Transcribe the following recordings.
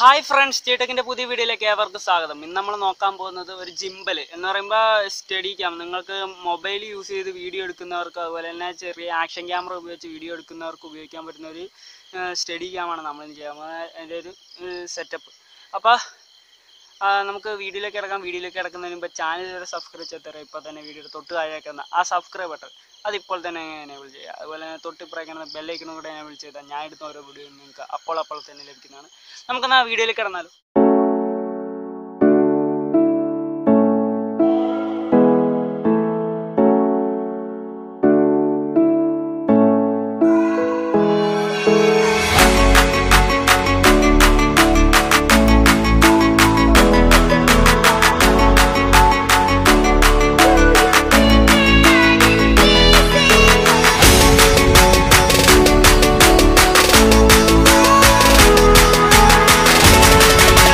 Hi friends ജിടെക്കിന്റെ പുതിയ വീഡിയോയിലേക്ക് ഏവർക്കും സ്വാഗതം ഇന്ന് നമ്മൾ നോക്കാൻ പോകുന്നത് ഒരു ജിമ്പൽ എന്ന് പറയുമ്പോൾ സ്റ്റഡി ക്യാം നിങ്ങൾക്ക് മൊബൈൽ യൂസ് ചെയ്ത് വീഡിയോ എടുക്കുന്നവർക്ക് അതുപോലെ തന്നെ ചെറിയ ആക്ഷൻ ക്യാമറ ഉപയോഗിച്ച് വീഡിയോ എടുക്കുന്നവർക്ക് ഉപയോഗിക്കാൻ പറ്റുന്ന ഒരു സ്റ്റഡി ക്യാമാണ് നമ്മൾ ഇന്ന് ചെയ്യാൻ പോകുന്നത് അതിൻ്റെ ഒരു സെറ്റപ്പ് അപ്പോൾ നമുക്ക് വീഡിയോയിലേക്ക് കിടക്കാം വീഡിയോയിലേക്ക് കിടക്കുന്നതിന് മുമ്പ് ചാനൽ വരെ സബ്സ്ക്രൈബ് ചെയ്തേരെ ഇപ്പോൾ തന്നെ വീഡിയോ തൊട്ട് താഴേക്കുന്ന ആ സബ്സ്ക്രൈബ് ബട്ടൺ അതിപ്പോൾ തന്നെ എനേബിൾ ചെയ്യുക അതുപോലെ തന്നെ തൊട്ട് ഇപ്പറേക്കുന്ന ബെല്ലൈക്കനും കൂടെ എനേബിൾ ചെയ്താൽ ഞാൻ എടുത്ത ഓരോ വീഡിയോ നിങ്ങൾക്ക് അപ്പോൾ അപ്പോൾ തന്നെ ലഭിക്കുന്നതാണ് നമുക്കെന്നാ വീഡിയോയിലേക്ക് കിടന്നാലോ Thank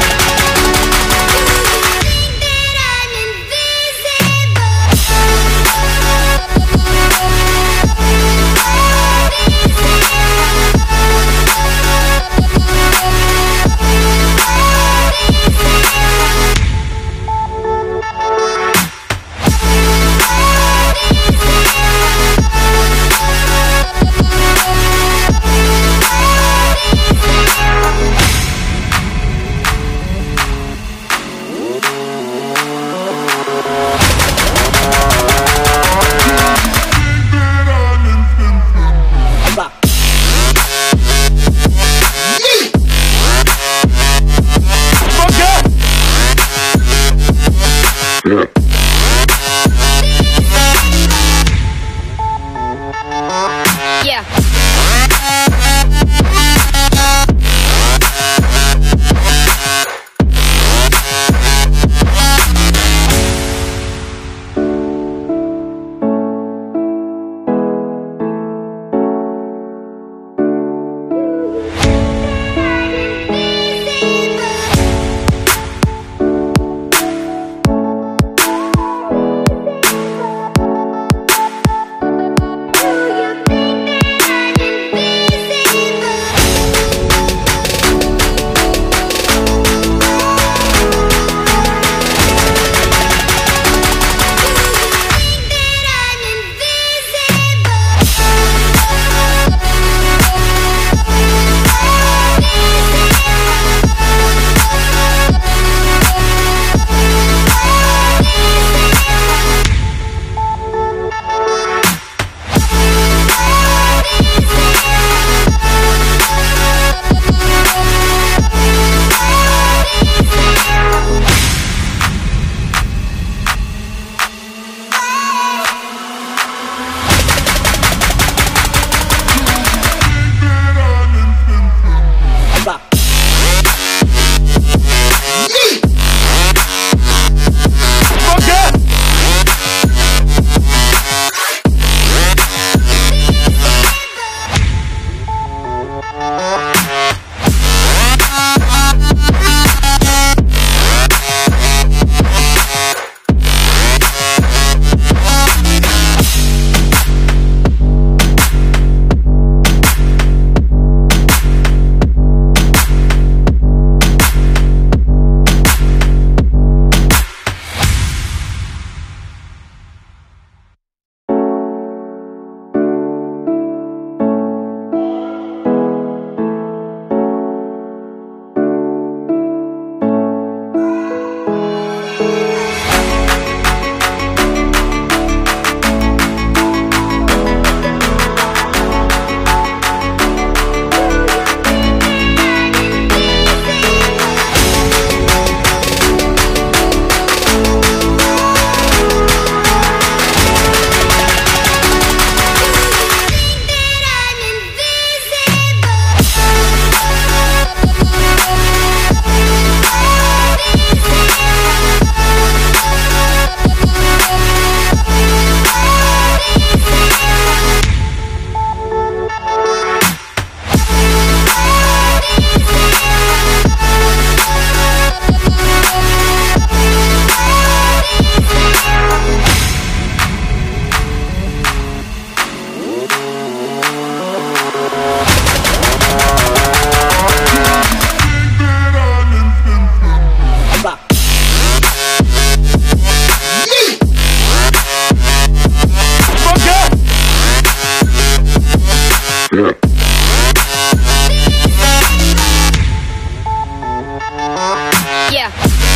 Yeah.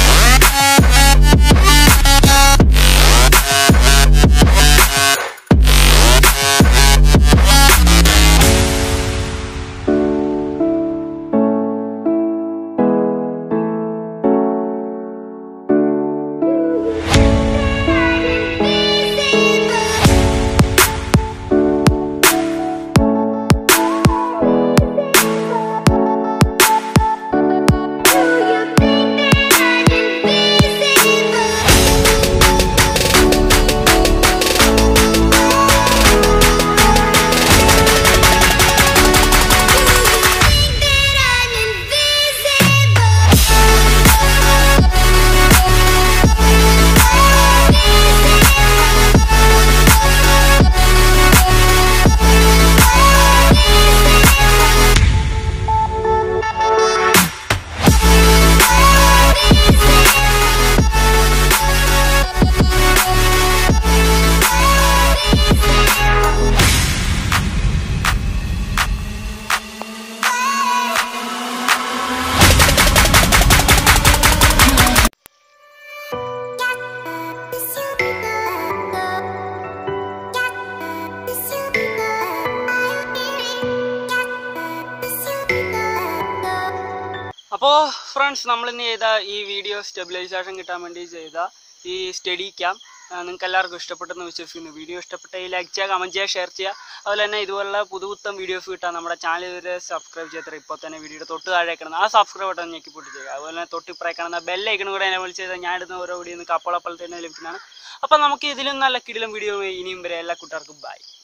അപ്പോൾ ഫ്രണ്ട്സ് നമ്മൾ ഇന്ന് ചെയ്ത ഈ വീഡിയോ സ്റ്റെബിലൈസേഷൻ കിട്ടാൻ വേണ്ടി ചെയ്ത ഈ സ്റ്റഡി ക്യാം നിങ്ങൾക്ക് എല്ലാവർക്കും ഇഷ്ടപ്പെട്ടെന്ന് വിശ്വസിക്കുന്നു വീഡിയോ ഇഷ്ടപ്പെട്ട ഈ ലൈക്ക് ചെയ്യുക കമൻറ്റ് ചെയ്യുക ഷെയർ ചെയ്യുക അതുപോലെ തന്നെ ഇതുപോലുള്ള പുതുപുത്തൻ വീഡിയോസ് കിട്ടാൻ നമ്മുടെ ചാനൽ ഇതുവരെ സബ്സ്ക്രൈബ് ചെയ്യാത്ത ഇപ്പോൾ തന്നെ വീഡിയോയുടെ തൊട്ട് താഴെ കിടന്ന ആ സബ്സ്ക്രൈബ് ബട്ടൺ ഞെക്കി പൊട്ടി ചെയ്യുക അതുപോലെ തന്നെ തൊട്ടിപ്പുറേ കാണുന്ന ബെല്ലൈക്കണും കൂടെ എന്നെ വിളിച്ച് ചെയ്താൽ ഞാൻ ഇടുന്ന ഓരോ വീഡിയോ നിങ്ങൾക്ക് അപ്പോൾ അപ്പോൾ തന്നെ ലഭിക്കുന്നതാണ് അപ്പോൾ നമുക്ക് ഇതിലും നല്ല കിടിലം വീഡിയോ ഇനിയും വരെ എല്ലാ കൂട്ടുകാർക്കും ബൈ